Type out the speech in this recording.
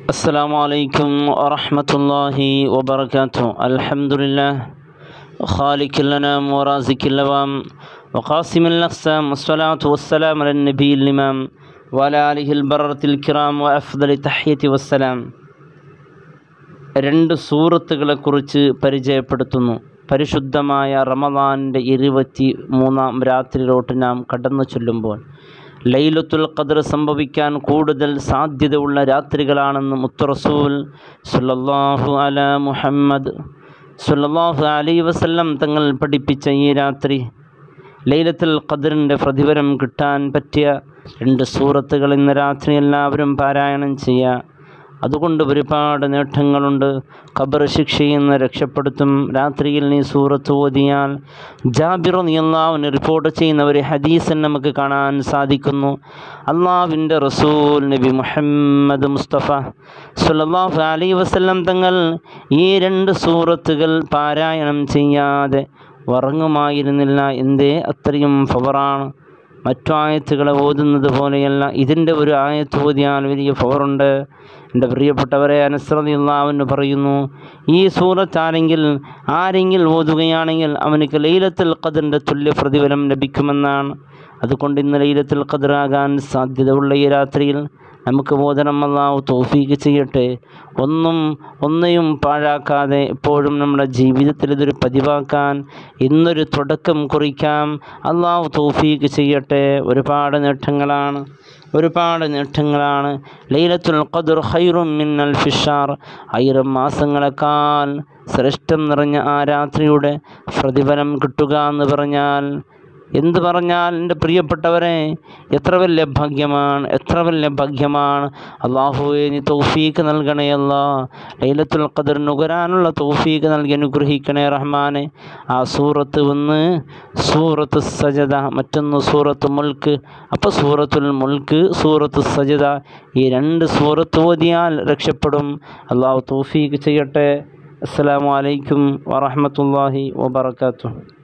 السلام عليكم ورحمة الله وبركاته الحمد لله خالق الأنام ورازق اللوام وقاسم الأقسام والصلاة والسلام على النبي الإمام وعلى آله البررة الكرام وأفضل تحية والسلام രണ്ട് സൂറത്തുകളെക്കുറിച്ച് പരിചയപ്പെടുത്തുന്നു പരിശുദ്ധമായ റമദാനിൻ്റെ ഇരുപത്തി മൂന്നാം രാത്രിയിലോട്ട് നാം കടന്നു ചൊല്ലുമ്പോൾ ലൈലത്തുൽ ഖദർ സംഭവിക്കാൻ കൂടുതൽ സാധ്യതയുള്ള രാത്രികളാണെന്ന് മുത്തുറസൂൽ സുല്ലല്ലാഹു അല മുഹമ്മദ് സുല്ലല്ലാഹു അലൈ വസല്ലം തങ്ങൾ പഠിപ്പിച്ച ഈ രാത്രി ലൈലത്തുൽ ഖദറിൻ്റെ പ്രതിഫലം കിട്ടാൻ പറ്റിയ രണ്ട് സൂറത്തുകൾ ഇന്ന് രാത്രി എല്ലാവരും പാരായണം ചെയ്യുക അതുകൊണ്ട് ഒരുപാട് നേട്ടങ്ങളുണ്ട് ഖബർ ശിക്ഷയിൽ നിന്ന് രക്ഷപ്പെടുത്തും രാത്രിയിൽ നീ സൂറത്ത് ഓതിയാൽ ജാബിർ നീല്ലാവിന് റിപ്പോർട്ട് ചെയ്യുന്ന ഒരു ഹദീസൻ നമുക്ക് കാണാൻ സാധിക്കുന്നു അള്ളാവിൻ്റെ റസൂൽ നബി മുഹമ്മദ് മുസ്തഫ സുല്ലാഹു അലൈ വസല്ലം തങ്ങൾ ഈ രണ്ട് സൂറത്തുകൾ പാരായണം ചെയ്യാതെ ഉറങ്ങുമായിരുന്നില്ല എന്തേ അത്രയും ഫവറാണ് മറ്റു ആയത്തുകളെ ഓതുന്നത് പോലെയല്ല ഇതിൻ്റെ ഒരു ആയത്ത് ഓതിയാൽ വലിയ ഫവറുണ്ട് എൻ്റെ പ്രിയപ്പെട്ടവരെ അനുസൃതിയുള്ളവന് പറയുന്നു ഈ സൂറത്ത് ആരെങ്കിൽ ആരെങ്കിൽ ഓതുകയാണെങ്കിൽ അവനക്ക് ലൈലത്തുൽ ഖദറിൻ്റെ തുല്യ പ്രതിഫലം ലഭിക്കുമെന്നാണ് അതുകൊണ്ട് ഇന്ന് ലൈലത്തുൽ ഖദറാകാൻ സാധ്യതയുള്ള ഈ രാത്രിയിൽ നമുക്ക് ബോധനം അള്ളാഹു തോഫീക്ക് ചെയ്യട്ടെ ഒന്നും ഒന്നെയും പാഴാക്കാതെ എപ്പോഴും നമ്മുടെ ജീവിതത്തിൽ ഇതൊരു പതിവാക്കാൻ ഇന്നൊരു തുടക്കം കുറിക്കാം അള്ളാഹു തോഫീക്ക് ചെയ്യട്ടെ ഒരുപാട് നേട്ടങ്ങളാണ് ഒരുപാട് നേട്ടങ്ങളാണ് ലൈലത്തുൽ ഖദർ ഖൈറും മിന്നൽ ഫിഷാർ ആയിരം മാസങ്ങളെക്കാൾ ശ്രേഷ്ഠം നിറഞ്ഞ ആ രാത്രിയുടെ പ്രതിഫലം കിട്ടുക എന്ന് പറഞ്ഞാൽ എന്ത് പറഞ്ഞാൽ എൻ്റെ പ്രിയപ്പെട്ടവരെ എത്ര വലിയ ഭാഗ്യമാണ് എത്ര വലിയ ഭാഗ്യമാണ് അള്ളാഹുവെ നീ തൗഫീക്ക് നൽകണേ അല്ല ലൈലത്തുൽ ഖദർ നുകരാനുള്ള തൗഫീക്ക് നൽകി അനുഗ്രഹിക്കണേ റഹ്മാനെ ആ സൂറത്ത് ഒന്ന് സൂറത്ത് സജദ മറ്റൊന്ന് സൂറത്ത് മുൽക്ക് അപ്പോൾ സൂറത്തുൽ മുൽക്ക് സൂറത്ത് സജദ ഈ രണ്ട് സൂറത്ത് ഓതിയാൽ രക്ഷപ്പെടും അള്ളാഹു തൗഫീക്ക് ചെയ്യട്ടെ അസ്സലാമു അലൈക്കും വറഹമത്തല്ലാഹി വബർക്കാത്തു